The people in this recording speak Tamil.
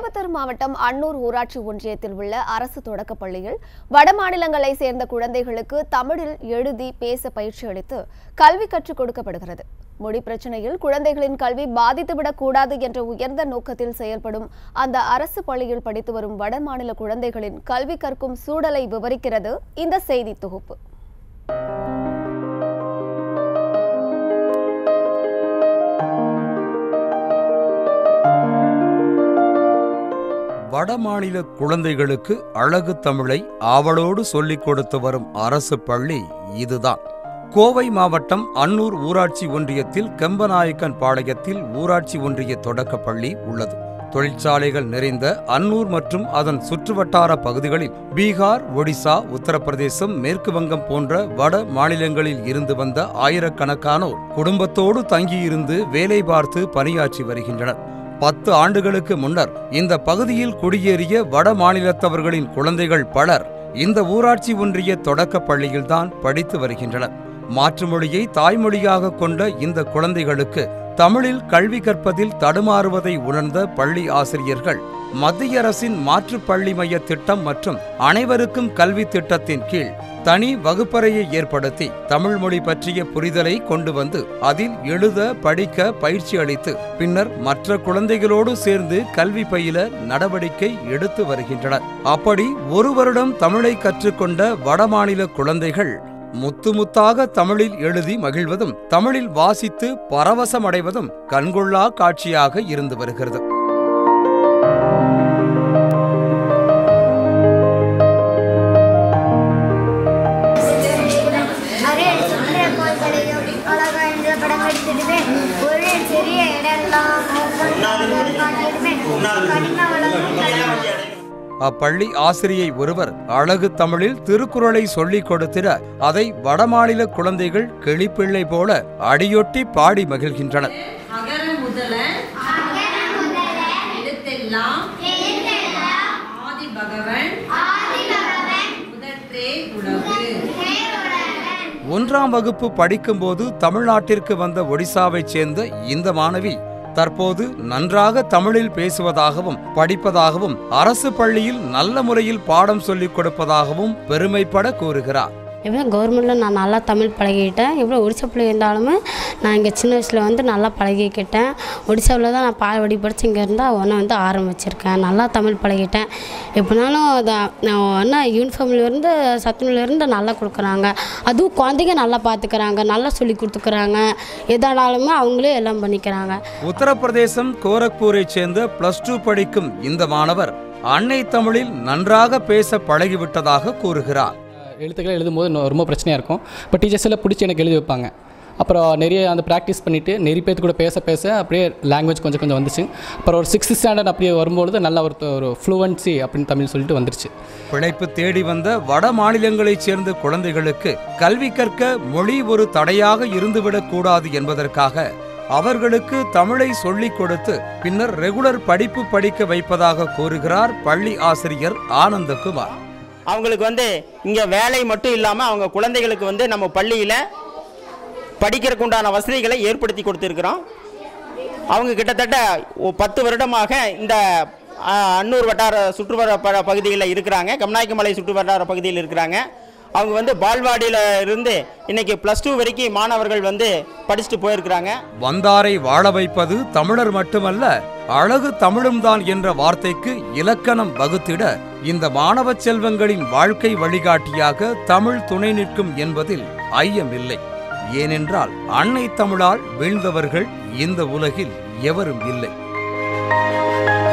கோயம்புத்தூர் மாவட்டம் அன்னூர் ஊராட்சி ஒன்றியத்தில் உள்ள அரசு தொடக்கப் பள்ளியில் வடமாநிலங்களை சேர்ந்த குழந்தைகளுக்கு தமிழில் எழுதி பேச பயிற்சி அளித்து கல்வி கற்றுக் கொடுக்கப்படுகிறது மொழி பிரச்சனையில் குழந்தைகளின் கல்வி பாதித்துவிடக் கூடாது என்ற உயர்ந்த நோக்கத்தில் செயல்படும் அந்த அரசு பள்ளியில் படித்து வரும் வடமாநில குழந்தைகளின் கல்வி கற்கும் சூழலை விவரிக்கிறது இந்த செய்தி தொகுப்பு வடமாநில குழந்தைகளுக்கு அழகு தமிழை ஆவலோடு சொல்லிக் கொடுத்து வரும் அரசு பள்ளி இதுதான் கோவை மாவட்டம் அன்னூர் ஊராட்சி ஒன்றியத்தில் கெம்பநாயக்கன் பாளையத்தில் ஊராட்சி ஒன்றிய தொடக்கப் பள்ளி உள்ளது தொழிற்சாலைகள் நிறைந்த அன்னூர் மற்றும் அதன் சுற்றுவட்டார பகுதிகளில் பீகார் ஒடிசா உத்தரப்பிரதேசம் மேற்கு வங்கம் போன்ற வட மாநிலங்களில் இருந்து வந்த ஆயிரக்கணக்கானோர் குடும்பத்தோடு தங்கியிருந்து வேலை பார்த்து பணியாற்றி வருகின்றனர் பத்து ஆண்டுகளுக்கு முன்னர் இந்த பகுதியில் குடியேறிய வட மாநிலத்தவர்களின் குழந்தைகள் பலர் இந்த ஊராட்சி ஒன்றிய தொடக்கப் பள்ளியில்தான் படித்து வருகின்றனர் மாற்று மொழியை தாய்மொழியாக கொண்ட இந்த குழந்தைகளுக்கு தமிழில் கல்வி கற்பதில் தடுமாறுவதை உணர்ந்த பள்ளி ஆசிரியர்கள் மத்திய அரசின் மாற்றுப் பள்ளி மைய திட்டம் மற்றும் அனைவருக்கும் கல்வி திட்டத்தின் கீழ் தனி வகுப்பறையை ஏற்படுத்தி தமிழ் மொழி பற்றிய புரிதலை கொண்டு வந்து அதில் எழுத படிக்க பயிற்சி அளித்து பின்னர் மற்ற குழந்தைகளோடு சேர்ந்து கல்வி பயில நடவடிக்கை எடுத்து வருகின்றனர் அப்படி ஒரு வருடம் தமிழை கற்றுக்கொண்ட வடமாநில குழந்தைகள் முத்து முத்தாக தமிழில் எழுதி மகிழ்வதும் தமிழில் வாசித்து பரவசமடைவதும் கண்கொள்ளா காட்சியாக இருந்து வருகிறது நிறைய சுற்றுலா கோயில்களையும் அழகா இந்த படம் எடுத்துடுவேன் ஒரு சிறிய இடம்லாம் ஒவ்வொன்றும் காட்டிடுவேன் கனிம வளம் அப்பள்ளி ஆசிரியை ஒருவர் அழகு தமிழில் திருக்குறளை சொல்லிக் கொடுத்திட அதை வடமாநில குழந்தைகள் கிளிப்பிள்ளை போல அடியொட்டி பாடி மகிழ்கின்றனர் அகர முதல எழுத்தெல்லாம் ஆதி பகவன் முதற்றே உலகு ஒன்றாம் வகுப்பு படிக்கும்போது தமிழ்நாட்டிற்கு வந்த ஒடிசாவைச் சேர்ந்த இந்த மாணவி தற்போது நன்றாக தமிழில் பேசுவதாகவும் படிப்பதாகவும் அரசு பள்ளியில் நல்ல முறையில் பாடம் சொல்லிக் கொடுப்பதாகவும் பெருமைப்பட கூறுகிறார் எப்படின்னா கவர்மெண்ட்டில் நான் நல்லா தமிழ் பழகிக்கிட்டேன் எவ்வளோ ஒடிசா பிள்ளை இருந்தாலுமே நான் இங்கே சின்ன வயசில் வந்து நல்லா பழகிக்கிட்டேன் ஒடிசாவில் தான் நான் பால்வாடி படித்து இங்கே இருந்தால் ஒன்றை வந்து ஆரம்பிச்சிருக்கேன் நல்லா தமிழ் பழகிட்டேன் எப்படினாலும் அதை நான் என்ன யூனிஃபார்ம்லேருந்து சத்துணவுலேருந்து நல்லா கொடுக்குறாங்க அதுவும் குழந்தைங்க நல்லா பார்த்துக்கிறாங்க நல்லா சொல்லி கொடுத்துக்கிறாங்க எதானாலுமே அவங்களே எல்லாம் பண்ணிக்கிறாங்க உத்தரப்பிரதேசம் கோரக்பூரைச் சேர்ந்த பிளஸ் டூ படிக்கும் இந்த மாணவர் அன்னை தமிழில் நன்றாக பேச பழகிவிட்டதாக கூறுகிறார் எழுத்துக்களை எழுதும்போது நொ- ரொம்ப பிரச்சனையாக இருக்கும் இப்போ டீச்சர்ஸ் எல்லாம் பிடிச்சி எனக்கு எழுதி வைப்பாங்க அப்புறம் நிறைய அந்த ப்ராக்டிஸ் பண்ணிவிட்டு நிறைய பேர்த்து கூட பேச பேச அப்படியே லாங்குவேஜ் கொஞ்சம் கொஞ்சம் வந்துச்சு அப்புறம் ஒரு சிக்ஸ்த் ஸ்டாண்டர்ட் அப்படியே வரும்பொழுது நல்ல ஒரு ஒரு ஃப்ளூவன்சி அப்படின்னு தமிழ் சொல்லிட்டு வந்துருச்சு பிழைப்பு தேடி வந்த வட மாநிலங்களைச் சேர்ந்த குழந்தைகளுக்கு கல்வி கற்க மொழி ஒரு தடையாக இருந்துவிடக் கூடாது என்பதற்காக அவர்களுக்கு தமிழை சொல்லிக் கொடுத்து பின்னர் ரெகுலர் படிப்பு படிக்க வைப்பதாக கூறுகிறார் பள்ளி ஆசிரியர் ஆனந்தகுமார் அவங்களுக்கு வந்து இங்கே வேலை மட்டும் இல்லாமல் அவங்க குழந்தைகளுக்கு வந்து நம்ம பள்ளியில் படிக்கிறதுக்கு உண்டான வசதிகளை ஏற்படுத்தி கொடுத்துருக்குறோம் அவங்க கிட்டத்தட்ட ஒ- பத்து வருடமாக இந்த ஆ, அன்னூர் வட்டார சுற்றுவர ப- பகுதியில் இருக்கிறாங்க கம்நாயக்கமலை சுற்று வட்டார பகுதியில் இருக்கிறாங்க அவங்க வந்து பால்வாடியில் இருந்து இன்னைக்கு ப்ளஸ் டூ வரைக்கும் மாணவர்கள் வந்து படிச்சுட்டு போயிருக்கிறாங்க வந்தாரை வாழ வைப்பது தமிழர் மட்டுமல்ல அழகு தமிழும் தான் என்ற வார்த்தைக்கு இலக்கணம் வகுத்திட இந்த மாணவ செல்வங்களின் வாழ்க்கை வழிகாட்டியாக தமிழ் துணை நிற்கும் என்பதில் ஐயமில்லை ஏனென்றால் அன்னை தமிழால் வீழ்ந்தவர்கள் இந்த உலகில் எவரும் இல்லை